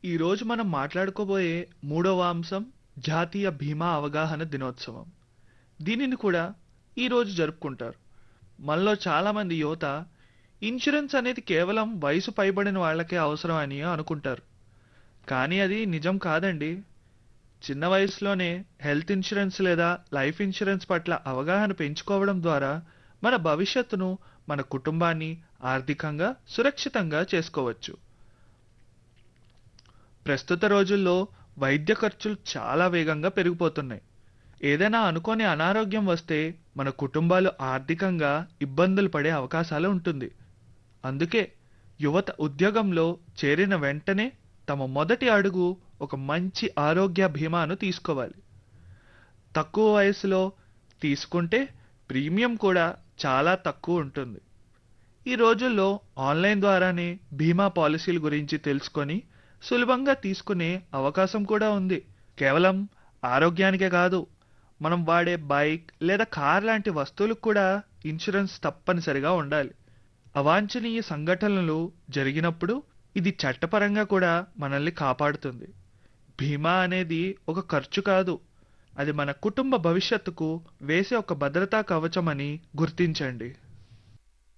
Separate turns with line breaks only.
ఈరోజు మనం మాట్లాడుకోబోయే మూడవ అంశం జాతీయ బీమా అవగాహన దినోత్సవం దీనిని కూడా ఈరోజు జరుపుకుంటారు మనలో చాలామంది యువత ఇన్సూరెన్స్ అనేది కేవలం వయసు పైబడిన వాళ్ళకే అవసరం అని అనుకుంటారు కానీ అది నిజం కాదండి చిన్న వయసులోనే హెల్త్ ఇన్సూరెన్స్ లేదా లైఫ్ ఇన్సూరెన్స్ పట్ల అవగాహన పెంచుకోవడం ద్వారా మన భవిష్యత్తును మన కుటుంబాన్ని ఆర్థికంగా సురక్షితంగా చేసుకోవచ్చు ప్రస్తుత రోజుల్లో వైద్య ఖర్చులు చాలా వేగంగా పెరిగిపోతున్నాయి ఏదైనా అనుకోని అనారోగ్యం వస్తే మన కుటుంబాలు ఆర్థికంగా ఇబ్బందులు పడే అవకాశాలు ఉంటుంది అందుకే యువత ఉద్యోగంలో చేరిన వెంటనే తమ మొదటి అడుగు ఒక మంచి ఆరోగ్య బీమాను తీసుకోవాలి తక్కువ వయసులో తీసుకుంటే ప్రీమియం కూడా చాలా తక్కువ ఉంటుంది ఈ రోజుల్లో ఆన్లైన్ ద్వారానే బీమా పాలసీల గురించి తెలుసుకొని సులభంగా తీసుకునే అవకాశం కూడా ఉంది కేవలం ఆరోగ్యానికే కాదు మనం వాడే బైక్ లేదా కార్ లాంటి వస్తువులకు కూడా ఇన్సూరెన్స్ తప్పనిసరిగా ఉండాలి అవాంఛనీయ సంఘటనలు జరిగినప్పుడు ఇది చట్టపరంగా కూడా మనల్ని కాపాడుతుంది బీమా అనేది ఒక ఖర్చు కాదు అది మన కుటుంబ భవిష్యత్తుకు వేసే ఒక భద్రతా కవచమని గుర్తించండి